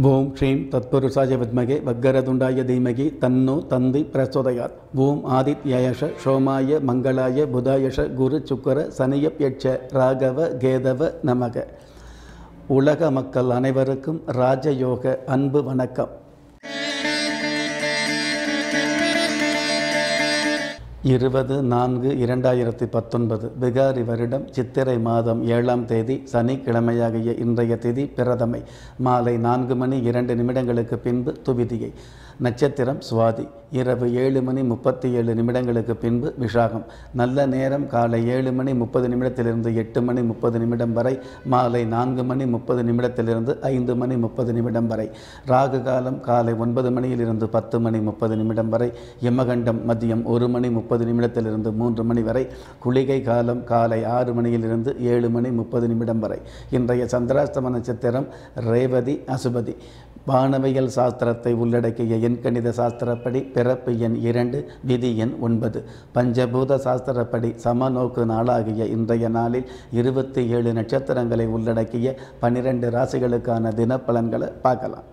ஓம் ஸ்ரீம் தத்புருஷாய வித்மகே வக்கரதுண்டாய தீமகி தன்னோ தந்தி பிரசோதயாத் ஓம் ஆதித்யயஷ சோமாய மங்களாய புதாயஷ குரு சுக்கர சனியப்யட்ச ராகவ கேதவ நமக உலக மக்கள் அனைவருக்கும் ராஜயோக அன்பு வணக்கம் இருபது நான்கு இரண்டாயிரத்தி பத்தொன்பது பிகாரி வருடம் சித்திரை மாதம் ஏழாம் தேதி சனிக்கிழமையாகிய இன்றைய திதி பிரதமை மாலை நான்கு மணி இரண்டு நிமிடங்களுக்கு பின்பு துவிதியை நட்சத்திரம் சுவாதி இரவு ஏழு மணி முப்பத்தி ஏழு நிமிடங்களுக்கு பின்பு விஷாகம் நல்ல நேரம் காலை ஏழு மணி முப்பது நிமிடத்திலிருந்து எட்டு மணி முப்பது நிமிடம் வரை மாலை நான்கு மணி முப்பது நிமிடத்திலிருந்து ஐந்து மணி முப்பது நிமிடம் வரை ராகு காலம் காலை ஒன்பது மணியிலிருந்து பத்து மணி முப்பது நிமிடம் வரை யமகண்டம் மதியம் ஒரு மணி முப்பது நிமிடத்திலிருந்து மூன்று மணி வரை குளிகை காலம் காலை ஆறு மணியிலிருந்து ஏழு மணி முப்பது நிமிடம் வரை இன்றைய சந்திராஷ்டம நட்சத்திரம் ரேவதி அசுபதி வானவியல் சாஸ்திரத்தை உள்ளடக்கிய எண்கணித சாஸ்திரப்படி பிறப்பு எண் இரண்டு விதி எண் ஒன்பது பஞ்சபூத சாஸ்திரப்படி சமநோக்கு நாளாகிய இன்றைய நாளில் இருபத்தி ஏழு நட்சத்திரங்களை உள்ளடக்கிய பனிரெண்டு ராசிகளுக்கான தினப்பலன்களை பார்க்கலாம்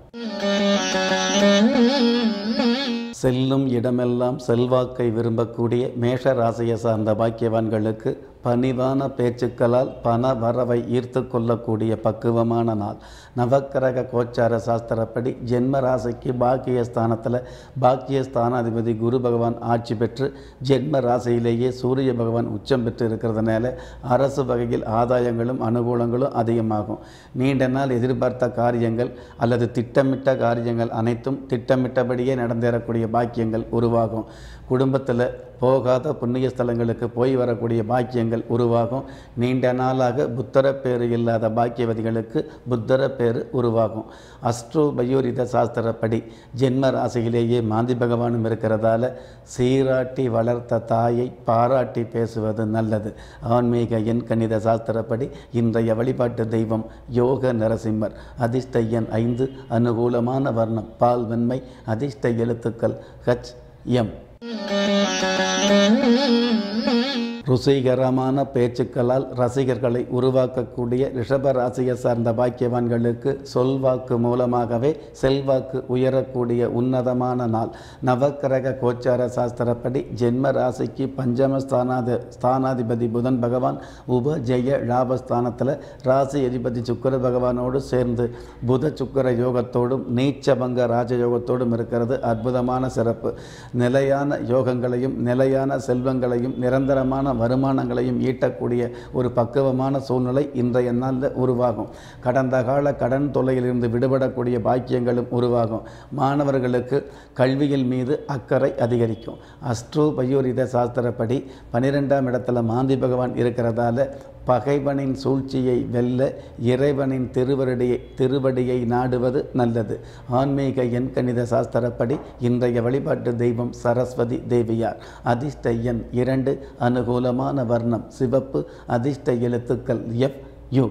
செல்லும் இடமெல்லாம் செல்வாக்கை விரும்பக்கூடிய மேஷ ராசியை சார்ந்த பாக்கியவான்களுக்கு பணிவான பேச்சுக்களால் பண வரவை ஈர்த்து கொள்ளக்கூடிய பக்குவமான நாள் நவக்கிரக கோச்சார சாஸ்திரப்படி ஜென்ம ராசிக்கு பாக்கிய ஸ்தானத்தில் பாக்கிய ஸ்தானாதிபதி குரு பகவான் ஆட்சி பெற்று ஜென்ம ராசியிலேயே சூரிய பகவான் உச்சம் பெற்று இருக்கிறதுனால அரசு வகையில் ஆதாயங்களும் அனுகூலங்களும் அதிகமாகும் நீண்ட நாள் எதிர்பார்த்த காரியங்கள் அல்லது திட்டமிட்ட காரியங்கள் அனைத்தும் திட்டமிட்டபடியே நடந்தேறக்கூடிய பாக்கியங்கள் உருவாகும் குடும்பத்தில் போகாத புண்ணிய ஸ்தலங்களுக்கு போய் வரக்கூடிய பாக்கியங்கள் உருவாகும் நீண்ட நாளாக புத்தர பேறு இல்லாத பாக்கியவதிகளுக்கு புத்தர பேறு உருவாகும் அஸ்ட்ரோ பயோரித சாஸ்திரப்படி ஜென்ம ராசியிலேயே மாந்தி பகவானும் இருக்கிறதால சீராட்டி வளர்த்த தாயை பாராட்டி பேசுவது நல்லது ஆன்மீக எண் கணித சாஸ்திரப்படி இன்றைய வழிபாட்டு தெய்வம் யோக நரசிம்மர் அதிர்ஷ்ட எண் ஐந்து அனுகூலமான வர்ணம் பால் வெண்மை அதிர்ஷ்ட எழுத்துக்கள் ஹச் எம் ருசிகரமான பேச்சுக்களால் ரசிகர்களை உருவாக்கக்கூடிய ரிஷப ராசியை சார்ந்த பாக்கியவான்களுக்கு சொல்வாக்கு மூலமாகவே செல்வாக்கு உயரக்கூடிய உன்னதமான நாள் நவக்கிரக கோச்சார சாஸ்திரப்படி ஜென்ம ராசிக்கு பஞ்சம ஸ்தானாத ஸ்தானாதிபதி புதன் பகவான் உப ஜெய லாபஸ்தானத்தில் ராசி அதிபதி சுக்கர பகவானோடு சேர்ந்து புத சுக்கர யோகத்தோடும் நீச்சபங்க ராஜயோகத்தோடும் இருக்கிறது அற்புதமான சிறப்பு நிலையான யோகங்களையும் நிலையான செல்வங்களையும் நிரந்தரமான வருமானங்களையும் ஈட்டக்கூடிய ஒரு பக்குவமான சூழ்நிலை இன்றைய நாளில் உருவாகும் கடந்த கால கடன் தொல்லையிலிருந்து விடுபடக்கூடிய பாக்கியங்களும் உருவாகும் மாணவர்களுக்கு கல்வியில் மீது அக்கறை அதிகரிக்கும் அஸ்ட்ரோ பயோரித சாஸ்திரப்படி பனிரெண்டாம் இடத்துல மாந்தி பகவான் இருக்கிறதால பகைவனின் சூழ்ச்சியை வெல்ல இறைவனின் திருவருடையை திருவடியை நாடுவது நல்லது ஆன்மீக எண்கணித சாஸ்திரப்படி இன்றைய வழிபாட்டு தெய்வம் சரஸ்வதி தேவியார் அதிர்ஷ்ட எண் இரண்டு அனுகூலமான வர்ணம் சிவப்பு அதிர்ஷ்ட எழுத்துக்கள் எஃப் யு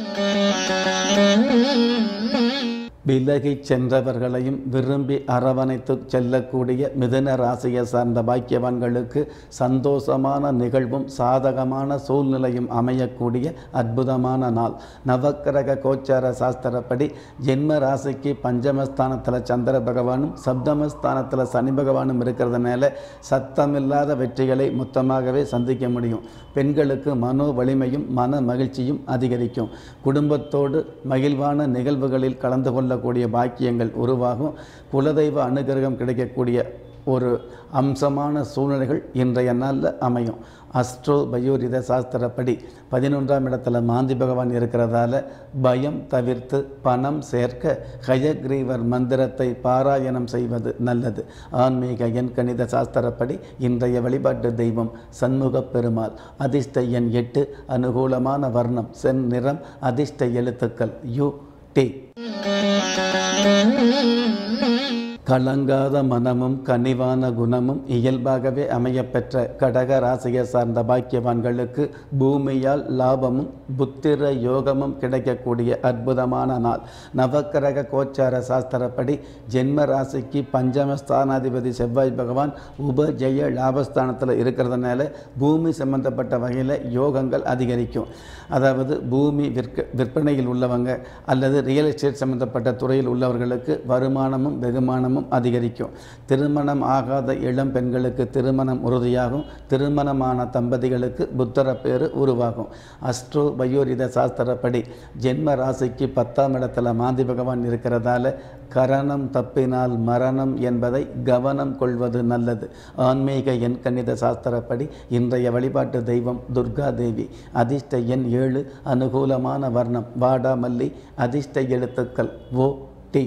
விலகிச் சென்றவர்களையும் விரும்பி அரவணைத்து செல்லக்கூடிய மிதுன ராசியை சார்ந்த பாக்கியவான்களுக்கு சந்தோஷமான நிகழ்வும் சாதகமான சூழ்நிலையும் அமையக்கூடிய அற்புதமான நாள் நவக்கிரக கோச்சார சாஸ்திரப்படி ஜென்ம ராசிக்கு பஞ்சமஸ்தானத்தில் சந்திர பகவானும் சப்தமஸ்தானத்தில் சனி பகவானும் இருக்கிறதுனால சத்தமில்லாத வெற்றிகளை மொத்தமாகவே சந்திக்க முடியும் பெண்களுக்கு மனோ வலிமையும் மன மகிழ்ச்சியும் அதிகரிக்கும் குடும்பத்தோடு மகிழ்வான நிகழ்வுகளில் கலந்து கொள்ள கொள்ளக்கூடிய பாக்கியங்கள் உருவாகும் குலதெய்வ அனுகிரகம் கிடைக்கக்கூடிய ஒரு அம்சமான சூழ்நிலைகள் இன்றைய நாளில் அமையும் அஸ்ட்ரோ பயோரித சாஸ்திரப்படி பதினொன்றாம் இடத்துல மாந்தி பகவான் இருக்கிறதால பயம் தவிர்த்து பணம் சேர்க்க ஹயக்ரீவர் மந்திரத்தை பாராயணம் செய்வது நல்லது ஆன்மீக எண் கணித சாஸ்திரப்படி இன்றைய வழிபாட்டு தெய்வம் சண்முக பெருமாள் அதிர்ஷ்ட எண் எட்டு அனுகூலமான வர்ணம் சென் நிறம் அதிர்ஷ்ட எழுத்துக்கள் யு டி கலங்காத மனமும் கனிவான குணமும் இயல்பாகவே அமையப்பெற்ற கடக ராசியை சார்ந்த பாக்கியவான்களுக்கு பூமியால் லாபமும் புத்திர யோகமும் கிடைக்கக்கூடிய அற்புதமான நாள் நவக்கிரக கோச்சார சாஸ்திரப்படி ஜென்ம ராசிக்கு பஞ்சம ஸ்தானாதிபதி செவ்வாய் பகவான் உபஜெய லாபஸ்தானத்தில் இருக்கிறதுனால பூமி சம்பந்தப்பட்ட வகையில் யோகங்கள் அதிகரிக்கும் அதாவது பூமி விற்க விற்பனையில் உள்ளவங்க அல்லது ரியல் எஸ்டேட் சம்பந்தப்பட்ட துறையில் உள்ளவர்களுக்கு வருமானமும் வெகுமானமும் அதிகரிக்கும் திருமணம் ஆகாத இளம் பெண்களுக்கு திருமணம் உறுதியாகும் திருமணமான தம்பதிகளுக்கு புத்தர பேரு உருவாகும் அஸ்ட்ரோ பயோரித சாஸ்திரப்படி ஜென்ம ராசிக்கு பத்தாம் இடத்துல மாந்தி பகவான் இருக்கிறதால கரணம் தப்பினால் மரணம் என்பதை கவனம் கொள்வது நல்லது ஆன்மீக எண் கணித சாஸ்திரப்படி இன்றைய வழிபாட்டு தெய்வம் துர்கா தேவி அதிர்ஷ்ட எண் ஏழு அனுகூலமான வர்ணம் வாடாமல்லி அதிர்ஷ்ட எழுத்துக்கள் ஓ டி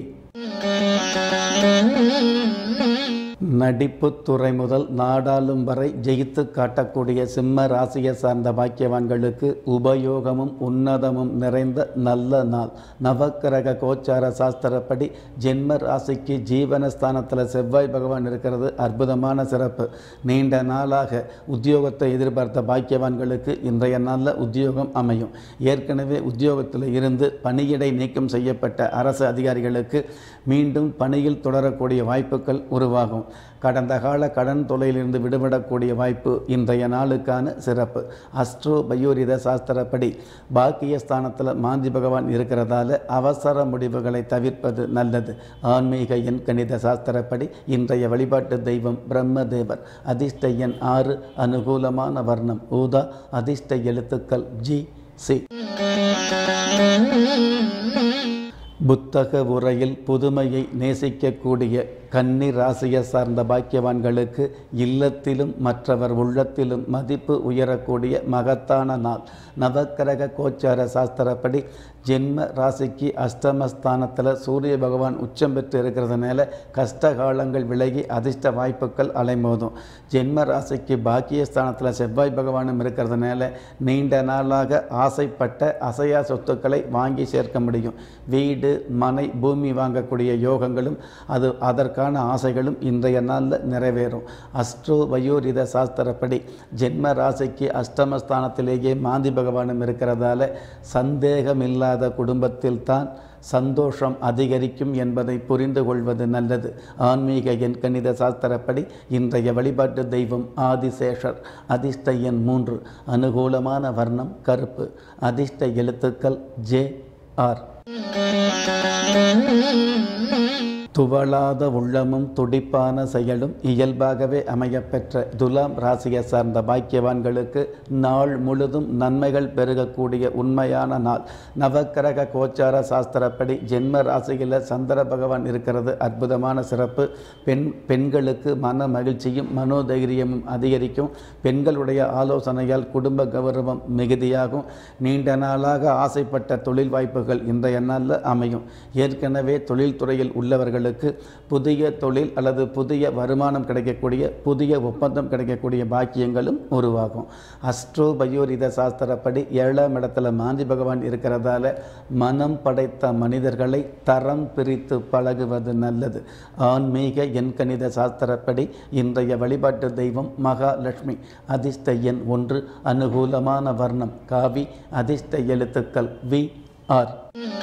நடிப்பு துறை முதல் நாடாளும் வரை ஜெயித்து காட்டக்கூடிய சிம்ம ராசியை சார்ந்த பாக்கியவான்களுக்கு உபயோகமும் உன்னதமும் நிறைந்த நல்ல நாள் நவக்கிரக கோச்சார சாஸ்திரப்படி ஜென்ம ராசிக்கு ஜீவனஸ்தானத்தில் செவ்வாய் பகவான் இருக்கிறது அற்புதமான சிறப்பு நீண்ட நாளாக உத்தியோகத்தை எதிர்பார்த்த பாக்கியவான்களுக்கு இன்றைய நாளில் உத்தியோகம் அமையும் ஏற்கனவே உத்தியோகத்தில் இருந்து பணியிடை நீக்கம் செய்யப்பட்ட அரசு அதிகாரிகளுக்கு மீண்டும் பணியில் தொடரக்கூடிய வாய்ப்புகள் உருவாகும் கடந்த கால கடன் தொலையிலிருந்து விடுபடக்கூடிய வாய்ப்பு இன்றைய நாளுக்கான சிறப்பு அஸ்ட்ரோ பயோரித சாஸ்திரப்படி பாக்கிய ஸ்தானத்தில் மாந்தி பகவான் இருக்கிறதால அவசர முடிவுகளை தவிர்ப்பது நல்லது ஆன்மீக எண் கணித சாஸ்திரப்படி இன்றைய வழிபாட்டு தெய்வம் பிரம்மதேவர் அதிர்ஷ்ட எண் ஆறு அனுகூலமான வர்ணம் ஊதா அதிர்ஷ்ட எழுத்துக்கள் ஜி சி புத்தக உரையில் புதுமையை நேசிக்கக்கூடிய கன்னி ராசியை சார்ந்த பாக்கியவான்களுக்கு இல்லத்திலும் மற்றவர் உள்ளத்திலும் மதிப்பு உயரக்கூடிய மகத்தான நாள் நவக்கிரக கோச்சார சாஸ்திரப்படி ஜென்ம ராசிக்கு அஷ்டமஸ்தானத்தில் சூரிய பகவான் உச்சம் பெற்று இருக்கிறதுனால கஷ்ட காலங்கள் விலகி அதிர்ஷ்ட வாய்ப்புகள் அலைமோதும் ஜென்ம ராசிக்கு பாக்கியஸ்தானத்தில் செவ்வாய் பகவானும் இருக்கிறதுனால நீண்ட நாளாக ஆசைப்பட்ட அசையா சொத்துக்களை வாங்கி சேர்க்க முடியும் வீடு மனை பூமி வாங்கக்கூடிய யோகங்களும் அது அதற்கான ஆசைகளும் இன்றைய நாளில் நிறைவேறும் அஸ்ட்ரோ வயோரித சாஸ்திரப்படி ஜென்ம ராசிக்கு அஷ்டமஸ்தானத்திலேயே மாந்தி பகவானும் இருக்கிறதால சந்தேகம் இல்லாத குடும்பத்தில் தான் சந்தோஷம் அதிகரிக்கும் என்பதை புரிந்து கொள்வது நல்லது ஆன்மீக எண் கணித சாஸ்திரப்படி இன்றைய வழிபாட்டு தெய்வம் ஆதிசேஷர் அதிர்ஷ்ட எண் மூன்று அனுகூலமான வர்ணம் கருப்பு அதிர்ஷ்ட எழுத்துக்கள் ஜே ஆர் துவளாத உள்ளமும் துடிப்பான செயலும் இயல்பாகவே அமையப்பெற்ற துலாம் ராசியை சார்ந்த பாக்கியவான்களுக்கு நாள் முழுதும் நன்மைகள் பெருகக்கூடிய உண்மையான நாள் நவக்கிரக கோச்சார சாஸ்திரப்படி ஜென்ம ராசியில் சந்திர பகவான் இருக்கிறது அற்புதமான சிறப்பு பெண் பெண்களுக்கு மன மகிழ்ச்சியும் மனோதைரியமும் அதிகரிக்கும் பெண்களுடைய ஆலோசனையால் குடும்ப கௌரவம் மிகுதியாகும் நீண்ட நாளாக ஆசைப்பட்ட தொழில் வாய்ப்புகள் இன்றைய நாளில் அமையும் ஏற்கனவே தொழில்துறையில் உள்ளவர்களுக்கு புதிய தொழில் அல்லது புதிய வருமானம் கிடைக்கக்கூடிய புதிய ஒப்பந்தம் கிடைக்கக்கூடிய பாக்கியங்களும் உருவாகும் அஸ்ட்ரோ பயோரித சாஸ்திரப்படி ஏழாம் இடத்துல மாந்தி பகவான் இருக்கிறதால மனம் படைத்த மனிதர்களை தரம் பிரித்து பழகுவது நல்லது ஆன்மீக எண்கணித சாஸ்திரப்படி இன்றைய வழிபாட்டு தெய்வம் மகாலட்சுமி அதிர்ஷ்ட எண் ஒன்று அனுகூலமான வர்ணம் காவி அதிர்ஷ்ட எழுத்துக்கள் வி ஆர்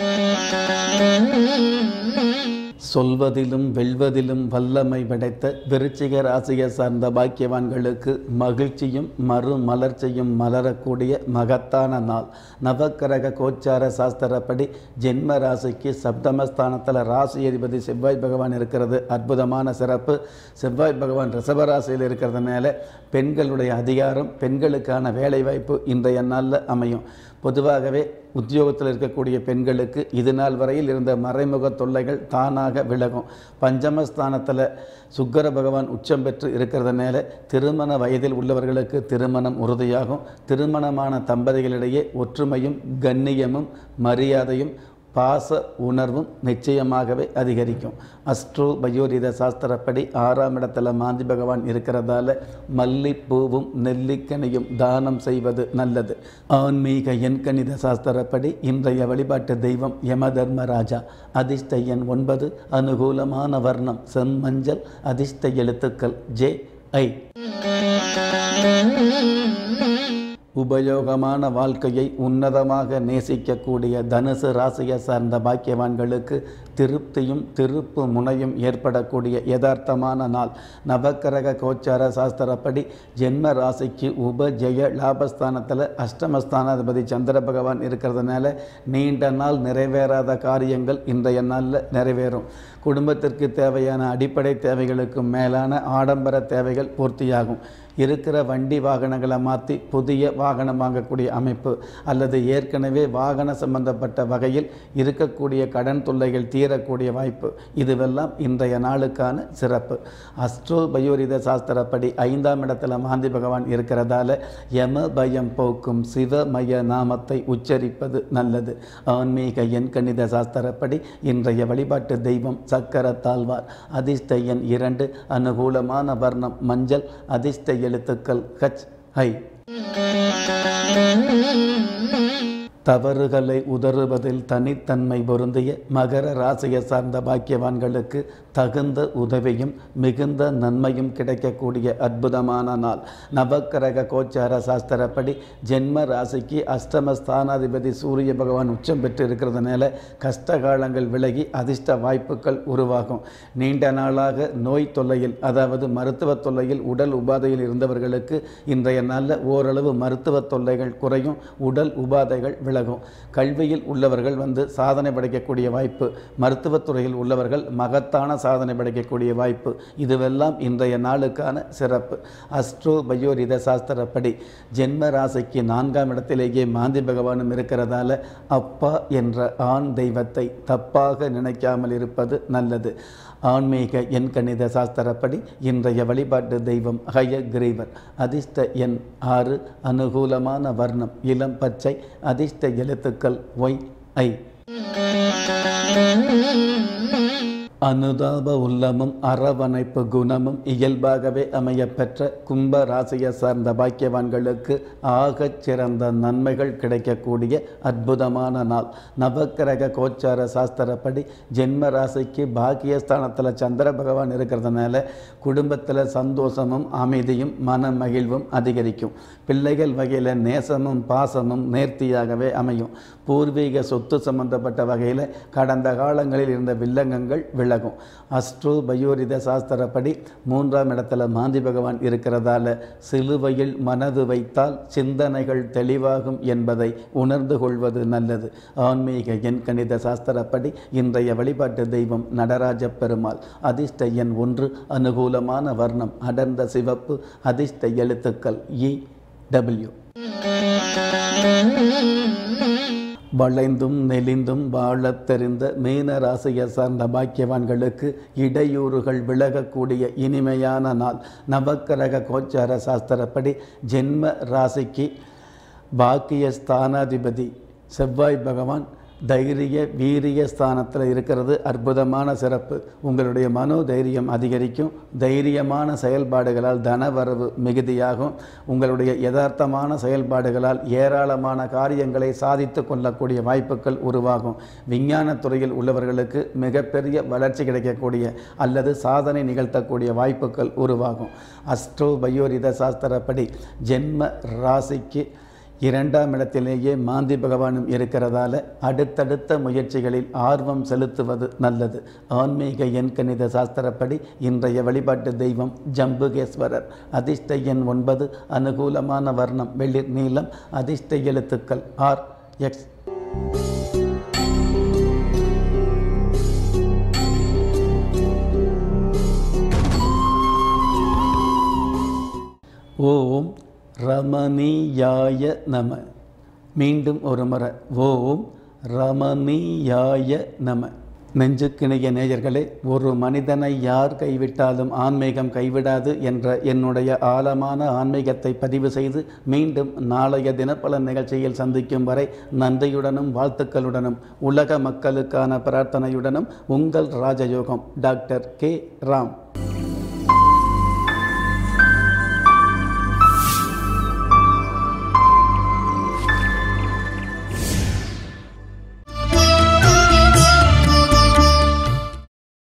சொல்வதிலும் வெல்வதிலும் வல்லமை படைத்த விருச்சிக ராசியை சார்ந்த பாக்கியவான்களுக்கு மகிழ்ச்சியும் மறுமலர்ச்சியும் மலரக்கூடிய மகத்தான நாள் நவக்கிரக கோச்சார சாஸ்திரப்படி ஜென்ம ராசிக்கு சப்தமஸ்தானத்தில் ராசி அதிபதி செவ்வாய் பகவான் இருக்கிறது அற்புதமான சிறப்பு செவ்வாய் பகவான் ரிஷபராசியில் இருக்கிறதுனால பெண்களுடைய அதிகாரம் பெண்களுக்கான வேலைவாய்ப்பு இன்றைய நாளில் அமையும் பொதுவாகவே உத்தியோகத்தில் இருக்கக்கூடிய பெண்களுக்கு இது நாள் வரையில் இருந்த மறைமுக தொல்லைகள் தானாக விலகும் பஞ்சமஸ்தானத்தில் சுக்கர பகவான் உச்சம் பெற்று இருக்கிறதுனால திருமண வயதில் உள்ளவர்களுக்கு திருமணம் உறுதியாகும் திருமணமான தம்பதிகளிடையே ஒற்றுமையும் கண்ணியமும் மரியாதையும் பாச உணர்வும் நிச்சயமாகவே அதிகரிக்கும் அஸ்ட்ரோ பயோரித சாஸ்திரப்படி ஆறாம் இடத்துல மாந்தி பகவான் இருக்கிறதால மல்லிப்பூவும் நெல்லிக்கனியும் தானம் செய்வது நல்லது ஆன்மீக எண்கணித சாஸ்திரப்படி இன்றைய வழிபாட்டு தெய்வம் யம தர்மராஜா அதிர்ஷ்ட எண் ஒன்பது அனுகூலமான வர்ணம் செம்மஞ்சள் அதிர்ஷ்ட எழுத்துக்கள் ஜே ஐ உபயோகமான வாழ்க்கையை உன்னதமாக நேசிக்கக்கூடிய தனுசு ராசியை சார்ந்த பாக்கியவான்களுக்கு திருப்தியும் திருப்பு முனையும் ஏற்படக்கூடிய யதார்த்தமான நாள் நவக்கிரக கோச்சார சாஸ்திரப்படி ஜென்ம ராசிக்கு உபஜெய லாபஸ்தானத்தில் அஷ்டமஸ்தானாதிபதி சந்திர பகவான் இருக்கிறதுனால நீண்ட நாள் நிறைவேறாத காரியங்கள் இன்றைய நாளில் நிறைவேறும் குடும்பத்திற்கு தேவையான அடிப்படை தேவைகளுக்கு மேலான ஆடம்பர தேவைகள் பூர்த்தியாகும் இருக்கிற வண்டி வாகனங்களை மாற்றி புதிய வாகனம் வாங்கக்கூடிய அமைப்பு அல்லது ஏற்கனவே வாகன சம்பந்தப்பட்ட வகையில் இருக்கக்கூடிய கடன் தொல்லைகள் தீரக்கூடிய வாய்ப்பு இதுவெல்லாம் இன்றைய நாளுக்கான சிறப்பு அஸ்ட்ரோ பயோரித சாஸ்திரப்படி ஐந்தாம் இடத்துல மாந்தி பகவான் இருக்கிறதால யம பயம் போக்கும் சிவமய நாமத்தை உச்சரிப்பது நல்லது ஆன்மீக எண் கணித சாஸ்திரப்படி இன்றைய வழிபாட்டு தெய்வம் சக்கர தாழ்வார் அதிர்ஷ்ட எண் இரண்டு அனுகூலமான வர்ணம் மஞ்சள் அதிர்ஷ்ட எழுத்துக்கள் ஹச் ஐ தவறுகளை உதறுவதில் தனித்தன்மை பொருந்திய மகர ராசியை சார்ந்த பாக்கியவான்களுக்கு தகுந்த உதவியும் மிகுந்த நன்மையும் கிடைக்கக்கூடிய அற்புதமான நாள் நவக்கிரக கோச்சார சாஸ்திரப்படி ஜென்ம ராசிக்கு அஷ்டம ஸ்தானாதிபதி சூரிய பகவான் உச்சம் பெற்று இருக்கிறதுனால கஷ்ட காலங்கள் விலகி அதிர்ஷ்ட வாய்ப்புகள் உருவாகும் நீண்ட நாளாக நோய் தொல்லையில் அதாவது மருத்துவ தொல்லையில் உடல் உபாதையில் இருந்தவர்களுக்கு இன்றைய நாளில் ஓரளவு மருத்துவ தொல்லைகள் குறையும் உடல் உபாதைகள் விலகும் கல்வியில் உள்ளவர்கள் வந்து சாதனை படைக்கக்கூடிய வாய்ப்பு மருத்துவத்துறையில் உள்ளவர்கள் மகத்தான சாதனை படைக்கக்கூடிய வாய்ப்பு இதுவெல்லாம் இன்றைய நாளுக்கான சிறப்பு அஸ்ட்ரோ பயோரித சாஸ்திரப்படி ஜென்ம ராசிக்கு நான்காம் இடத்திலேயே மாந்தி பகவானும் இருக்கிறதால அப்பா என்ற ஆண் தெய்வத்தை தப்பாக நினைக்காமல் இருப்பது நல்லது ஆன்மீக எண் கணித சாஸ்திரப்படி இன்றைய வழிபாட்டு தெய்வம் ஹயக்ரீவர் அதிர்ஷ்ட எண் ஆறு அனுகூலமான வர்ணம் இளம் பச்சை அதிர்ஷ்ட எழுத்துக்கள் ஒய் ஐ அனுதாப உள்ளமும் அரவணைப்பு குணமும் இயல்பாகவே அமையப்பெற்ற கும்ப ராசியை சார்ந்த பாக்கியவான்களுக்கு ஆகச் சிறந்த நன்மைகள் கிடைக்கக்கூடிய அற்புதமான நாள் நவக்கிரக கோச்சார சாஸ்திரப்படி ஜென்ம ராசிக்கு பாக்கியஸ்தானத்தில் சந்திர பகவான் இருக்கிறதுனால குடும்பத்தில் சந்தோஷமும் அமைதியும் மன மகிழ்வும் அதிகரிக்கும் பிள்ளைகள் வகையில் நேசமும் பாசமும் நேர்த்தியாகவே அமையும் பூர்வீக சொத்து சம்பந்தப்பட்ட வகையில் கடந்த காலங்களில் இருந்த வில்லங்கங்கள் விலகும் அஸ்ட்ரோ பயோரித சாஸ்திரப்படி மூன்றாம் இடத்துல மாந்தி பகவான் இருக்கிறதால சிலுவையில் மனது வைத்தால் சிந்தனைகள் தெளிவாகும் என்பதை உணர்ந்து கொள்வது நல்லது ஆன்மீக எண் கணித சாஸ்திரப்படி இன்றைய வழிபாட்டு தெய்வம் நடராஜ பெருமாள் அதிர்ஷ்ட எண் ஒன்று அனுகூலமான வர்ணம் அடர்ந்த சிவப்பு அதிர்ஷ்ட எழுத்துக்கள் இ டபிள்யூ வளைந்தும் நெளிந்தும் வாழத் தெரிந்த மீன ராசியை சார்ந்த பாக்கியவான்களுக்கு இடையூறுகள் விலகக்கூடிய இனிமையான நாள் நவக்கிரக கோச்சார சாஸ்திரப்படி ஜென்ம ராசிக்கு பாக்கிய ஸ்தானாதிபதி செவ்வாய் பகவான் தைரிய வீரிய ஸ்தானத்தில் இருக்கிறது அற்புதமான சிறப்பு உங்களுடைய மனோ தைரியம் அதிகரிக்கும் தைரியமான செயல்பாடுகளால் தனவரவு மிகுதியாகும் உங்களுடைய யதார்த்தமான செயல்பாடுகளால் ஏராளமான காரியங்களை சாதித்து கொள்ளக்கூடிய வாய்ப்புகள் உருவாகும் விஞ்ஞானத் துறையில் உள்ளவர்களுக்கு மிகப்பெரிய வளர்ச்சி கிடைக்கக்கூடிய அல்லது சாதனை நிகழ்த்தக்கூடிய வாய்ப்புகள் உருவாகும் அஸ்ட்ரோ பயோரித சாஸ்திரப்படி ஜென்ம ராசிக்கு இரண்டாம் இடத்திலேயே மாந்தி பகவானும் இருக்கிறதால அடுத்தடுத்த முயற்சிகளில் ஆர்வம் செலுத்துவது நல்லது ஆன்மீக எண் கணித சாஸ்திரப்படி இன்றைய வழிபாட்டு தெய்வம் ஜம்புகேஸ்வரர் அதிர்ஷ்ட எண் ஒன்பது அனுகூலமான வர்ணம் வெளிர் நீளம் அதிர்ஷ்ட எழுத்துக்கள் ஆர் எக்ஸ் ஓம் ரமணீயாய நம மீண்டும் ஒரு முறை ஓம் ரமணீயாய நம நெஞ்சுக்கிணைய நேயர்களே ஒரு மனிதனை யார் கைவிட்டாலும் ஆன்மீகம் கைவிடாது என்ற என்னுடைய ஆழமான ஆன்மீகத்தை பதிவு செய்து மீண்டும் நாளைய தினப்பலன் நிகழ்ச்சியில் சந்திக்கும் வரை நன்றியுடனும் வாழ்த்துக்களுடனும் உலக மக்களுக்கான பிரார்த்தனையுடனும் உங்கள் ராஜயோகம் டாக்டர் கே ராம்